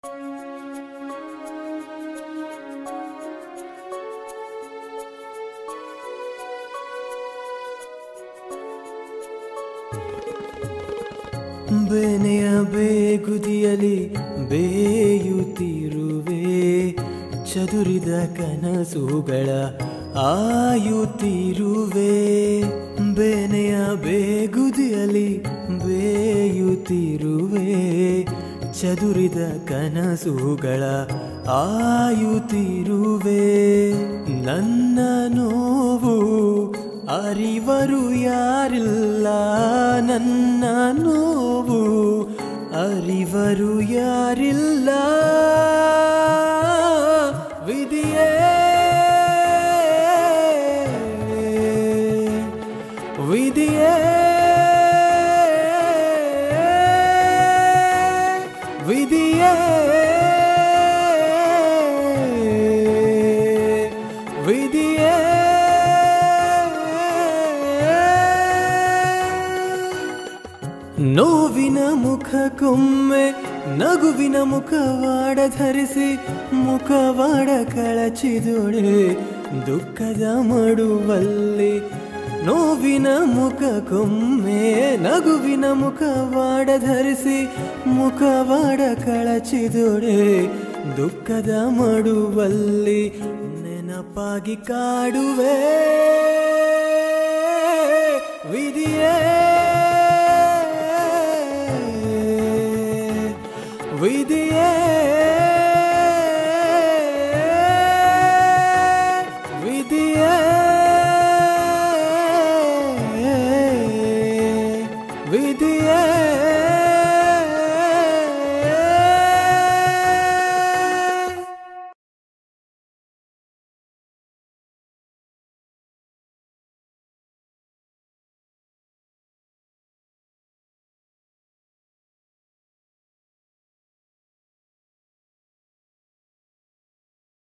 ಬೆನೆಯ ಬೇಗುದಿಯಲಿ ಬೇಯುತ್ತಿರುವೆ ಚದುರಿದ ಕನಸುಗಳ ಆಯುತ್ತಿರುವೆ ಬೆನೆಯ ಬೇಗುದಿಯಲಿ ಬೇಯುತ್ತಿರುವೆ ಚದುರಿದ ಕನಸುಗಳ ಆಯುತ್ತಿರುವೆ ನನ್ನ ನೋವು ಅರಿವರು ಯಾರಿಲ್ಲ ನನ್ನ ನೋವು ಅರಿವರು ಯಾರಿಲ್ಲ ವಿಧಿಯೇ ವಿಧಿಯೇ ವಿಧಿಯೇ ವಿಧಿಯೇ ನೋವಿನ ಮುಖಕ್ಕೊಮ್ಮೆ ನಗುವಿನ ಮುಖವಾಡ ಧರಿಸಿ ಮುಖವಾಡ ಕಳಚಿದೊಡೆ ದುಃಖದ ಮಡುವಲ್ಲಿ ನೋವಿನ ಮುಖಕ್ಕೊಮ್ಮೆ ನಗುವಿನ ಮುಖವಾಡ ಧರಿಸಿ ಮುಖವಾಡ ಕಳಚಿದೊಡೆ ದುಃಖದ ಮಡುವಲ್ಲಿ ನೆನಪಾಗಿ ಕಾಡುವೆ